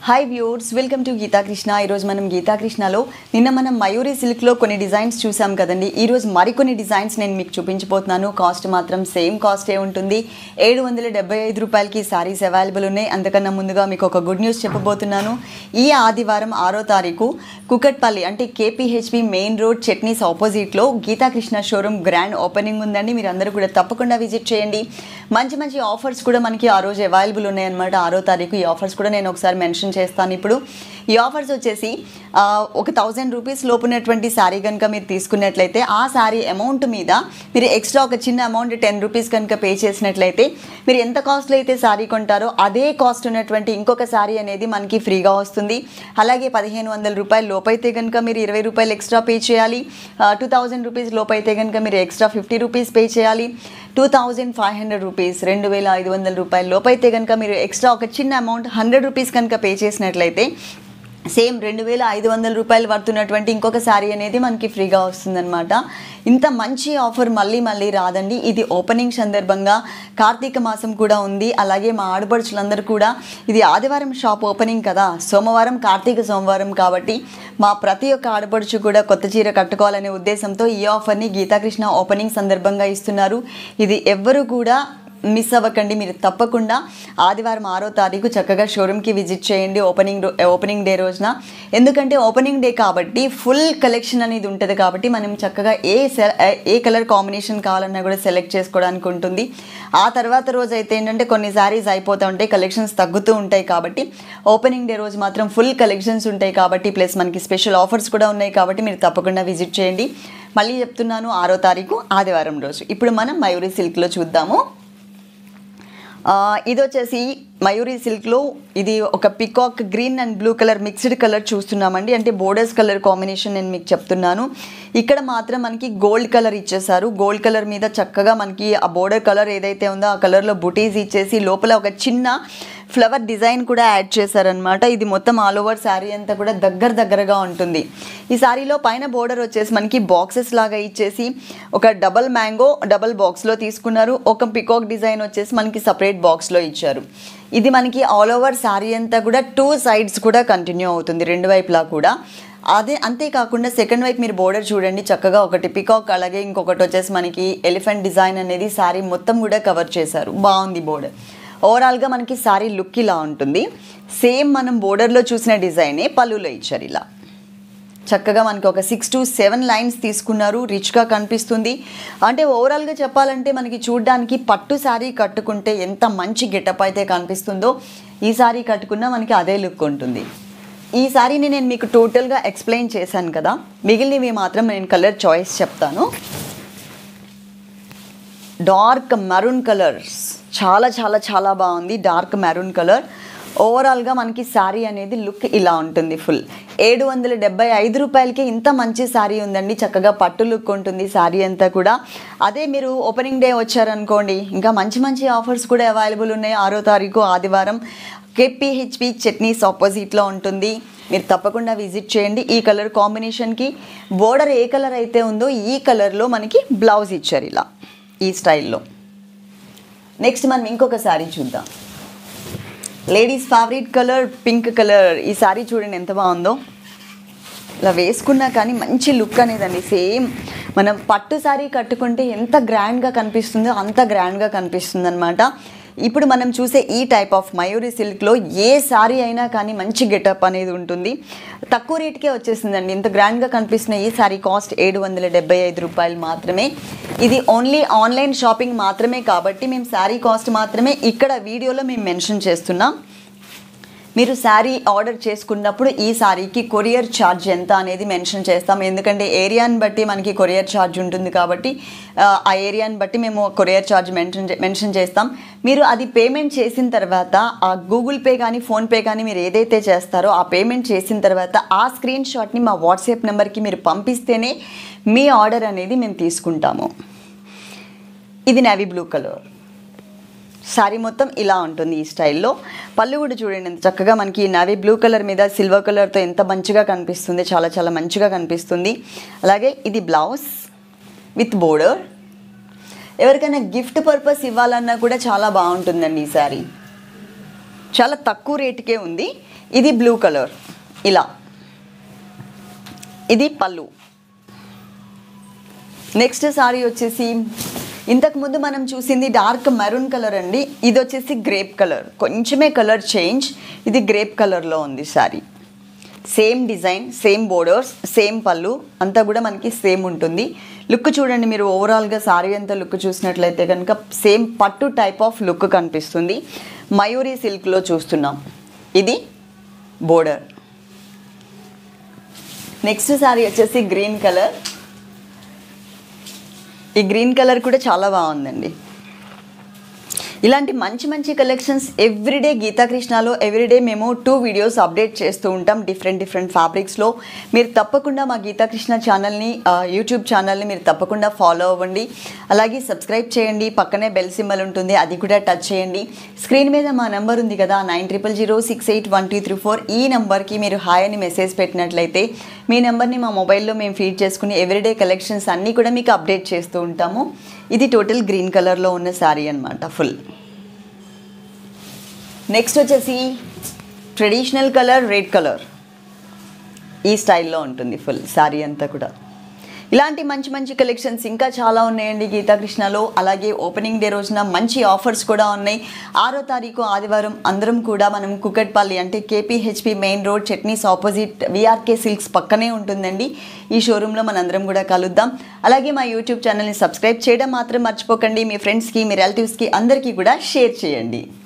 hi viewers welcome to Geethakrishna ఈరోజు మనం గీతాకృష్ణలో నిన్న మనం మయూరి సిల్క్లో కొన్ని డిజైన్స్ చూసాం కదండి ఈరోజు మరికొన్ని డిజైన్స్ నేను మీకు చూపించబోతున్నాను కాస్ట్ మాత్రం సేమ్ కాస్టే ఉంటుంది ఏడు వందల డెబ్బై ఐదు రూపాయలకి సారీస్ అవైలబుల్ ఉన్నాయి అంతకన్నా ముందుగా మీకు ఒక గుడ్ న్యూస్ చెప్పబోతున్నాను ఈ ఆదివారం ఆరో తారీఖు కుకట్పల్లి అంటే కేపీహెచ్పి మెయిన్ రోడ్ చట్నీస్ ఆపోజిట్లో గీతాకృష్ణ షోరూమ్ గ్రాండ్ ఓపెనింగ్ ఉందండి మీరు అందరూ కూడా తప్పకుండా విజిట్ చేయండి మంచి మంచి ఆఫర్స్ కూడా మనకి ఆ రోజు అవైలబుల్ ఉన్నాయన్నమాట ఆరో తారీఖు ఈ ఆఫర్స్ కూడా నేను ఒకసారి మెన్షన్ చేస్తాను ఇప్పుడు ఈ ఆఫర్స్ వచ్చేసి ఆ, ఒక థౌజండ్ రూపీస్ లోపున్నటువంటి శారీ కనుక మీరు తీసుకున్నట్లయితే ఆ శారీ అమౌంట్ మీద మీరు ఎక్స్ట్రా ఒక చిన్న అమౌంట్ టెన్ రూపీస్ కనుక పే చేసినట్లయితే మీరు ఎంత కాస్ట్లో అయితే శారీ కొంటారో అదే కాస్ట్ ఉన్నటువంటి ఇంకొక శారీ అనేది మనకి ఫ్రీగా వస్తుంది అలాగే పదిహేను వందల రూపాయల లోపైతే కనుక మీరు ఇరవై రూపాయలు ఎక్స్ట్రా పే చేయాలి టూ థౌజండ్ రూపీస్ లోపైతే కనుక మీరు ఎక్స్ట్రా ఫిఫ్టీ రూపీస్ పే చేయాలి two thousand five hundred rupees రెండు వేల ఐదు వందల రూపాయల లోపైతే కనుక మీరు ఎక్స్ట్రా ఒక చిన్న అమౌంట్ హండ్రెడ్ రూపీస్ కనుక పే చేసినట్లయితే సేమ్ రెండు వేల ఐదు వందల రూపాయలు పడుతున్నటువంటి ఇంకొక శారీ అనేది మనకి ఫ్రీగా వస్తుందన్నమాట ఇంత మంచి ఆఫర్ మళ్ళీ మళ్ళీ రాదండి ఇది ఓపెనింగ్ సందర్భంగా కార్తీక మాసం కూడా ఉంది అలాగే మా ఆడపడుచులందరూ కూడా ఇది ఆదివారం షాప్ ఓపెనింగ్ కదా సోమవారం కార్తీక సోమవారం కాబట్టి మా ప్రతి ఒక్క ఆడపడుచు కూడా కొత్త చీర కట్టుకోవాలనే ఉద్దేశంతో ఈ ఆఫర్ని గీతాకృష్ణ ఓపెనింగ్ సందర్భంగా ఇస్తున్నారు ఇది ఎవ్వరు కూడా మిస్ అవ్వకండి మీరు తప్పకుండా ఆదివారం ఆరో తారీఖు చక్కగా షోరూమ్కి విజిట్ చేయండి ఓపెనింగ్ రో- ఓపెనింగ్ డే రోజున ఎందుకంటే ఓపెనింగ్ డే కాబట్టి ఫుల్ కలెక్షన్ అనేది ఉంటుంది కాబట్టి మనం చక్కగా ఏ సె- ఏ కలర్ కాంబినేషన్ కావాలన్నా కూడా సెలెక్ట్ చేసుకోవడానికి ఉంటుంది ఆ తర్వాత రోజు అయితే ఏంటంటే కొన్ని శారీస్ అయిపోతూ ఉంటాయి కలెక్షన్స్ తగ్గుతూ ఉంటాయి కాబట్టి ఓపెనింగ్ డే రోజు మాత్రం ఫుల్ కలెక్షన్స్ ఉంటాయి కాబట్టి ప్లస్ మనకి స్పెషల్ ఆఫర్స్ కూడా ఉన్నాయి కాబట్టి మీరు తప్పకుండా విజిట్ చేయండి మళ్ళీ చెప్తున్నాను ఆరో తారీఖు ఆదివారం రోజు ఇప్పుడు మనం మయూరి సిల్క్లో చూద్దాము ఆ, ఇది వచ్చేసి మయూరి సిల్క్లో ఇది ఒక peacock green and blue colour mixed colour చూస్తున్నామండి అంటే బోర్డర్స్ కలర్ కాంబినేషన్ నేను మీకు చెప్తున్నాను ఇక్కడ మాత్రం మనకి గోల్డ్ కలర్ ఇచ్చేసారు గోల్డ్ కలర్ మీద చక్కగా మనకి ఆ బోర్డర్ కలర్ ఏదైతే ఉందో ఆ కలర్లో బుటీస్ ఇచ్చేసి లోపల ఒక చిన్న ఫ్లవర్ డిజైన్ కూడా యాడ్ చేశారనమాట ఇది మొత్తం ఆల్ ఓవర్ శారీ అంతా కూడా దగ్గర దగ్గరగా ఉంటుంది ఈ శారీలో పైన బోర్డర్ వచ్చేసి మనకి బాక్సెస్ లాగా ఇచ్చేసి ఒక డబల్ మ్యాంగో డబల్ బాక్స్లో తీసుకున్నారు ఒక పికాక్ డిజైన్ వచ్చేసి మనకి సపరేట్ బాక్స్లో ఇచ్చారు ఇది మనకి ఆల్ ఓవర్ శారీ అంతా కూడా టూ సైడ్స్ కూడా కంటిన్యూ అవుతుంది రెండు వైపులా కూడా అదే అంతేకాకుండా సెకండ్ వైపు మీరు బోర్డర్ చూడండి చక్కగా ఒకటి పికాక్ అలాగే ఇంకొకటి వచ్చేసి మనకి ఎలిఫెంట్ డిజైన్ అనేది శారీ మొత్తం కూడా కవర్ చేశారు బాగుంది బోర్డర్ ఓవరాల్గా మనకి శారీ లుక్ ఇలా ఉంటుంది సేమ్ మనం బోర్డర్లో చూసిన డిజైనే పళ్ళులో ఇచ్చారు ఇలా చక్కగా మనకి ఒక సిక్స్ టు సెవెన్ లైన్స్ తీసుకున్నారు రిచ్గా కనిపిస్తుంది అంటే ఓవరాల్గా చెప్పాలంటే మనకి చూడడానికి పట్టు శారీ కట్టుకుంటే ఎంత మంచి గెటప్ అయితే కనిపిస్తుందో ఈ శారీ కట్టుకున్నా మనకి అదే లుక్ ఉంటుంది ఈ శారీని నేను మీకు టోటల్గా ఎక్స్ప్లెయిన్ చేశాను కదా మిగిలినవి మాత్రం నేను కలర్ చాయిస్ చెప్తాను డార్క్ మెరూన్ కలర్స్ చాలా చాలా చాలా బాగుంది డార్క్ మెరూన్ కలర్ ఓవరాల్గా మనకి శారీ అనేది లుక్ ఇలా ఉంటుంది ఫుల్ ఏడు వందల డెబ్బై ఐదు రూపాయలకి ఇంత మంచి శారీ ఉందండి చక్కగా పట్టు లుక్ ఉంటుంది శారీ అంతా కూడా అదే మీరు ఓపెనింగ్ డే వచ్చారనుకోండి ఇంకా మంచి మంచి ఆఫర్స్ కూడా అవైలబుల్ ఉన్నాయి ఆరో తారీఖు ఆదివారం కేపీహెచ్పి చట్నీస్ ఆపోజిట్లో ఉంటుంది మీరు తప్పకుండా విజిట్ చేయండి ఈ కలర్ కాంబినేషన్కి బోర్డర్ ఏ కలర్ అయితే ఉందో ఈ కలర్లో మనకి బ్లౌజ్ ఇచ్చారు ఇలా ఈ స్టైల్లో నెక్స్ట్ మనం ఇంకొక శారీ చూద్దాం ladies favourite colour pink colour ఈ శారీ చూడండి ఎంత బాగుందో ఇలా వేసుకున్నా కానీ మంచి లుక్ అనేదండి సేమ్ మనం పట్టు శారీ కట్టుకుంటే ఎంత గ్రాండ్గా కనిపిస్తుందో అంత గ్రాండ్గా కనిపిస్తుంది అనమాట ఇప్పుడు మనం చూసే ఈ టైప్ ఆఫ్ మయూరి సిల్క్లో ఏ శారీ అయినా కానీ మంచి గెటప్ అనేది ఉంటుంది తక్కువ రేట్కే వచ్చేసిందండి ఇంత గ్రాండ్గా కనిపిస్తున్న ఈ శారీ కాస్ట్ ఏడు వందల డెబ్బై ఐదు రూపాయలు మాత్రమే ఇది ఓన్లీ ఆన్లైన్ షాపింగ్ మాత్రమే కాబట్టి మేము శారీ కాస్ట్ మాత్రమే ఇక్కడ వీడియోలో మేము మెన్షన్ చేస్తున్నాం మీరు శారీ ఆర్డర్ చేసుకున్నప్పుడు ఈ శారీకి కొరియర్ ఛార్జ్ ఎంత అనేది మెన్షన్ చేస్తాం ఎందుకంటే ఏరియాని బట్టి మనకి కొరియర్ ఛార్జ్ ఉంటుంది కాబట్టి ఆ, ఆ ఏరియాని బట్టి మేము కొరియర్ ఛార్జ్ మెన్షన్ చే- మెన్షన్ చేస్తాం మీరు అది పేమెంట్ చేసిన తర్వాత ఆ గూగుల్ పే కానీ ఫోన్పే కానీ మీరు ఏదైతే చేస్తారో ఆ పేమెంట్ చేసిన తర్వాత ఆ స్క్రీన్ షాట్ని మా వాట్సాప్ నెంబర్కి మీరు పంపిస్తేనే మీ ఆర్డర్ అనేది మేము తీసుకుంటాము ఇది నేవీ బ్లూ కలర్ శారీ మొత్తం ఇలా ఉంటుంది ఈ స్టైల్లో పళ్ళు కూడా చూడండి ఎంత చక్కగా మనకి నావీ బ్లూ కలర్ మీద సిల్వర్ కలర్తో ఎంత మంచిగా కనిపిస్తుంది చాలా చాలా మంచిగా కనిపిస్తుంది అలాగే ఇది బ్లౌజ్ విత్ బోర్డర్ ఎవరికైనా గిఫ్ట్ పర్పస్ ఇవ్వాలన్నా కూడా చాలా బాగుంటుందండి ఈ శారీ చాలా తక్కువ రేటుకే ఉంది ఇది బ్లూ కలర్ ఇలా ఇది పళ్ళు నెక్స్ట్ సారీ వచ్చేసి ఇంతకుముందు మనం చూసింది డార్క్ మెరూన్ కలర్ అండి ఇది వచ్చేసి గ్రేప్ కలర్ కొంచెమే కలర్ చేంజ్ ఇది గ్రేప్ కలర్లో ఉంది sari same design same borders same పళ్ళు అంతా కూడా మనకి సేమ్ ఉంటుంది లుక్ చూడండి మీరు ఓవరాల్గా సారీ అంతా లుక్ చూసినట్లయితే కనుక సేమ్ పట్టు టైప్ ఆఫ్ లుక్ కనిపిస్తుంది మయూరి సిల్క్లో చూస్తున్నాం ఇది బోర్డర్ నెక్స్ట్ సారీ వచ్చేసి గ్రీన్ కలర్ ఈ గ్రీన్ కలర్ కూడా చాలా బాగుందండి ఇలాంటి మంచి మంచి కలెక్షన్స్ ఎవ్రీడే గీతాకృష్ణలో ఎవ్రీడే మేము టూ వీడియోస్ అప్డేట్ చేస్తూ ఉంటాం డిఫరెంట్ డిఫరెంట్ ఫ్యాబ్రిక్స్లో మీరు తప్పకుండా మా గీతాకృష్ణ ఛానల్ని ఆ, యూట్యూబ్ ఛానల్ని మీరు తప్పకుండా ఫాలో అవ్వండి అలాగే సబ్స్క్రైబ్ చేయండి పక్కనే బెల్ సింబల్ ఉంటుంది అది కూడా టచ్ చేయండి స్క్రీన్ మీద మా నెంబర్ ఉంది కదా nine triple zero six eight one two three four ఈ నెంబర్కి మీరు హాయ్ అని మెసేజ్ పెట్టినట్లయితే మీ నెంబర్ని మా మొబైల్లో మేము ఫీడ్ చేసుకుని ఎవ్రీడే కలెక్షన్స్ అన్నీ కూడా మీకు అప్డేట్ చేస్తూ ఉంటాము ఇది టోటల్ గ్రీన్ కలర్లో ఉన్న శారీ అనమాట ఫుల్ నెక్స్ట్ వచ్చేసి ట్రెడిషనల్ కలర్ రెడ్ కలర్ ఈ స్టైల్లో ఉంటుంది ఫుల్ శారీ అంతా కూడా ఇలాంటి మంచి మంచి కలెక్షన్స్ ఇంకా చాలా ఉన్నాయండి గీతాకృష్ణలో అలాగే ఓపెనింగ్ డే రోజున మంచి ఆఫర్స్ కూడా ఉన్నాయి ఆరో తారీఖు ఆదివారం అందరం కూడా మనం కుకట్పల్లి అంటే KPHB main road Chutneys opposite VRK Silks పక్కనే ఉంటుందండి ఈ షోరూంలో మనందరం కూడా కలుద్దాం అలాగే మా యూట్యూబ్ ఛానల్ని సబ్స్క్రైబ్ చేయడం మాత్రం మర్చిపోకండి మీ ఫ్రెండ్స్కి మీ రిలేటివ్స్కి అందరికీ కూడా షేర్ చేయండి